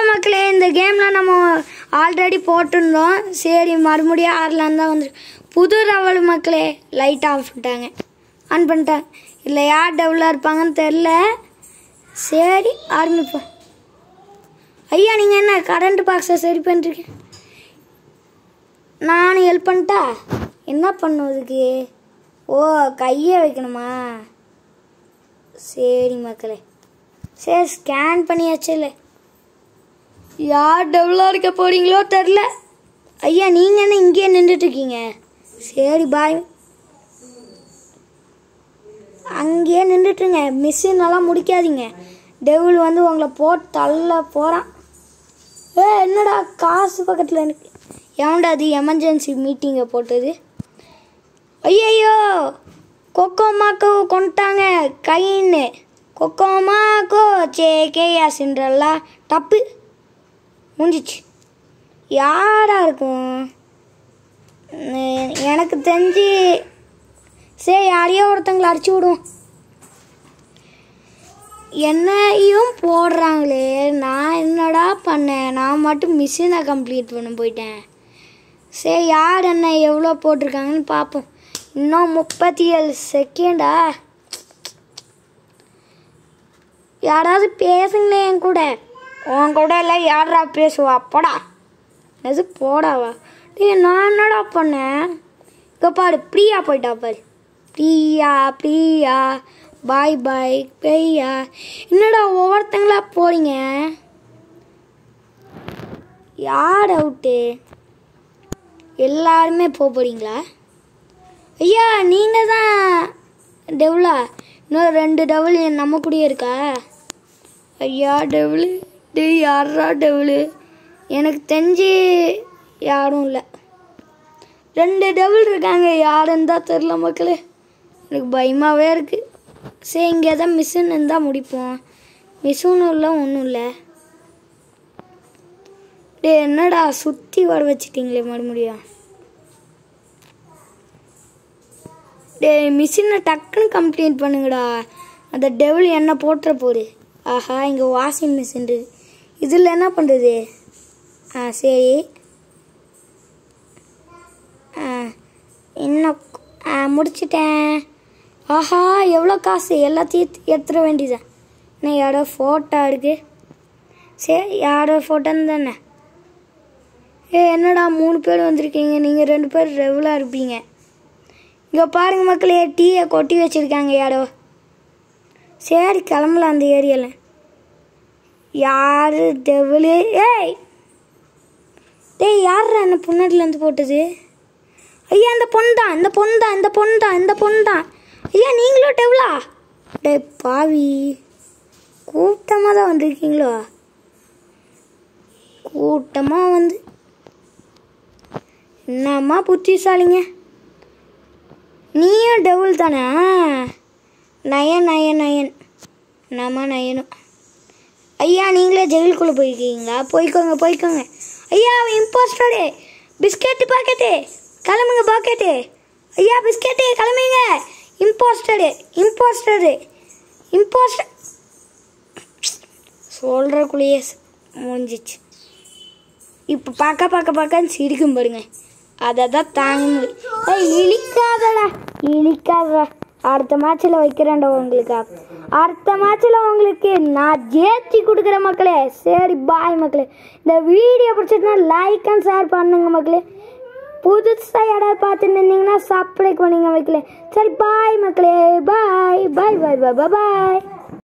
மக்களே இந்த கேமில் நம்ம ஆல்ரெடி போட்டிருந்தோம் சரி மறுபடியும் ஆடலான்னு தான் வந்து புது லெவல் மக்களே லைட் ஆஃப் பண்ணிட்டாங்க ஆன் பண்ணிட்டாங்க இல்லை யார் டெவலாக இருப்பாங்கன்னு தெரில சரி ஆரம்பிப்போம் ஐயா நீங்கள் என்ன கரண்ட் பாக்ஸை சரி பண்ணிருக்கேன் நான் ஹெல்ப் பண்ணிட்டா என்ன பண்ணுவதுக்கு ஓ கையை வைக்கணுமா சரி மக்களே சரி ஸ்கேன் பண்ணியாச்சு இல்லை யார் டெவலாக இருக்க போறீங்களோ தெரில ஐயா நீங்கள் என்ன இங்கேயே நின்றுட்டு இருக்கீங்க சரி பாய் அங்கேயே நின்றுட்டுருங்க மிஷின் எல்லாம் முடிக்காதீங்க டெவில் வந்து உங்களை போட்டு தள்ள போகிறான் ஏ என்னடா காசு பக்கத்தில் எனக்கு எவன்டா அது எமர்ஜென்சி மீட்டிங்கை போட்டது ஐயையோ கொக்கோமாக்கோ கொண்டுட்டாங்க கைன்னு கொக்கோமாக்கோ சே கேயா சிண்ட்ரல்லா தப்பு முடிஞ்சிச்சு யாரா இருக்கும் உம், எனக்கு தெரிஞ்சு சரி யாரையோ ஒருத்தங்களை அடிச்சு விடுவோம் என்னையும் போடுறாங்களே நான் என்னடா பண்ணேன் நான் மட்டும் மிஷினை கம்ப்ளீட் பண்ண போயிட்டேன் சரி யார் என்ன எவ்வளோ போட்டிருக்காங்கன்னு பார்ப்போம் இன்னும் முப்பத்தி ஏழு செகண்டா யாராவது பேசுங்களேன் என் கூட உன் கூட எல்லாம் யாரா பேசுவா போடா எது போடாவா டேய் நான் என்னடா பண்ணேன் இங்கே பாரு பிரியா போயிட்டா பாரு பிரியா பிரியா பாய் பாய் பிரியா என்னடா ஒவ்வொருத்தங்களா போறீங்க யார் அவுட்டு எல்லாருமே போக போறீங்களா ஐயா நீங்கள் தான் டெவலா இன்னும் ரெண்டு டெவல் நம்ம கூடயே இருக்கா ஐயா டெவலு டேய் யாரா டெவலு எனக்கு தெரிஞ்சு யாரும் இல்லை ரெண்டு டெவல் இருக்காங்க யாருன்னு தான் தெரில மக்களே எனக்கு பயமாகவே இருக்குது சரி இங்கே தான் மிஷின் இருந்தால் முடிப்போம் மிஷினும் இல்லை ஒன்றும் இல்லை டே என்னடா சுற்றி வர வச்சிட்டீங்களே மறுபடியும் டே மிஷினை டக்குன்னு கம்ப்ளீட் பண்ணுங்கடா அந்த டெவல் என்ன போட்டுற போகுது ஆஹா இங்கே வாஷிங் மிஷின் இருக்கு இதில் என்ன பண்ணுறது ஆ சரி ஆ இன்னும் ஆ முடிச்சிட்டேன் ஆஹா எவ்வளோ காசு எல்லாத்தையும் எடுத்துட வேண்டியதான் இன்னும் யாரோ ஃபோட்டோ இருக்கு சரி யாரோ ஃபோட்டோன்னு தானே ஏ என்னடா மூணு பேர் வந்திருக்கீங்க நீங்கள் ரெண்டு பேர் ரெகுலாக இருப்பீங்க இங்கே பாருங்க மக்களே டீயை கொட்டி வச்சுருக்காங்க யாரோ சரி கிளம்பலாம் அந்த ஏரியாவில் யாரு டெவிலு ஏய் டேய் யாரா என்ன புண்ணாடிலேருந்து போட்டது ஐயா இந்த பொண்ணு தான் இந்த பொண்ணு தான் இந்த பொண்ணு தான் இந்த பொண்ணு தான் ஐயா நீங்களும் டெவலா டேய் பாவி கூட்டமாக தான் வந்திருக்கீங்களோ கூட்டமாக வந்து என்னம்மா புத்திசாலிங்க நீயும் டெவுல் தானே நயன் நயன் நயன் நம்ம நயனும் ஐயா நீங்களே ஜெயிலுக்குள்ளே போயிருக்கீங்களா போய்க்கோங்க போய்க்கோங்க ஐயா அவன் இம்போஸ்டரு பிஸ்கெட்டு பாக்கெட்டு கிளம்புங்க பாக்கெட்டு ஐயா பிஸ்கெட்டு கிளம்புங்க இம்போஸ்டரு இம்போஸ்டரு இம்போஸ்டர் சொல்கிறக்குள்ளேயே முடிஞ்சிச்சு இப்போ பார்க்க பார்க்க பார்க்க சிரிக்கும் பாருங்க அதை தான் தாங்க முடியும் ஏய், இழிக்காதடா இழிக்காதடா அடுத்த மேட்ச்சில் வைக்கிறேன்டா உங்களுக்கு அடுத்த மேட்ச்சில் உங்களுக்கு நான் ஜெயிச்சு கொடுக்குற மக்களே சரி பாய் மக்களே இந்த வீடியோ பிடிச்சிருந்தா லைக் அண்ட் ஷேர் பண்ணுங்க மக்களே புதுசாக யாராவது பார்த்துட்டு இருந்தீங்கன்னா சப்ஸ்கிரைப் பண்ணுங்க மக்களே சரி பாய் மக்களே பாய் பாய் பாய் பாய் பாய்